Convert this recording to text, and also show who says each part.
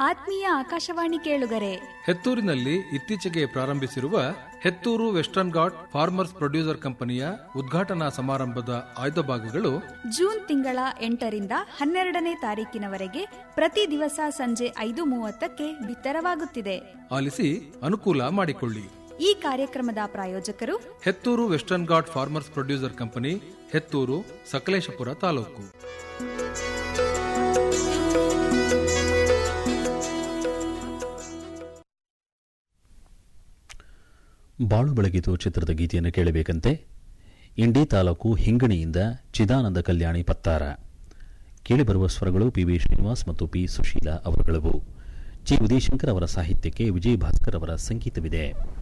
Speaker 1: ಆತ್ಮೀಯ ಆಕಾಶವಾಣಿ ಕೇಳುಗರೆ
Speaker 2: ಹೆತ್ತೂರಿನಲ್ಲಿ ಇತ್ತೀಚೆಗೆ ಪ್ರಾರಂಭಿಸಿರುವ Hettur western ghat farmers producer ಕಂಪನಿಯ ಉದ್ಘಾಟನಾ ಸಮಾರಂಭದ ಆಯ್ದ ಭಾಗಗಳು
Speaker 1: ಜೂನ್ ತಿಂಗಳ ಎಂಟರಿಂದ ಹನ್ನೆರಡನೇ ತಾರೀಕಿನವರೆಗೆ ಪ್ರತಿ ದಿವಸ ಸಂಜೆ ಐದು ಮೂವತ್ತಕ್ಕೆ ಬಿತ್ತರವಾಗುತ್ತಿದೆ
Speaker 2: ಆಲಿಸಿ ಅನುಕೂಲ ಮಾಡಿಕೊಳ್ಳಿ
Speaker 1: ಈ ಕಾರ್ಯಕ್ರಮದ ಪ್ರಾಯೋಜಕರು
Speaker 2: Hettur western ghat farmers producer company Hettur Sakleshpur taluk
Speaker 3: Balu Belagitu ಚಿತ್ರದ ಗೀತೆಯನ್ನು ಕೇಳಬೇಕಂತೆ ಇಂಡಿ ತಾಲೂಕು ಹಿಂಗಣಿಯಿಂದ ಚಿದಾನಂದ ಕಲ್ಯಾಣಿ ಪತ್ತಾರ ಕೇಳಿಬರುವ ಸ್ವರಗಳು ಪಿ ವಿ ಶ್ರೀನಿವಾಸ್ ಮತ್ತು ಪಿ ಸುಶೀಲಾ ಅವರುಗಳವು ಜಿ ಉದಯಶಂಕರ್ ಅವರ ಸಾಹಿತ್ಯಕ್ಕೆ ವಿಜಯ್ ಭಾಸ್ಕರ್ ಅವರ ಸಂಗೀತವಿದೆ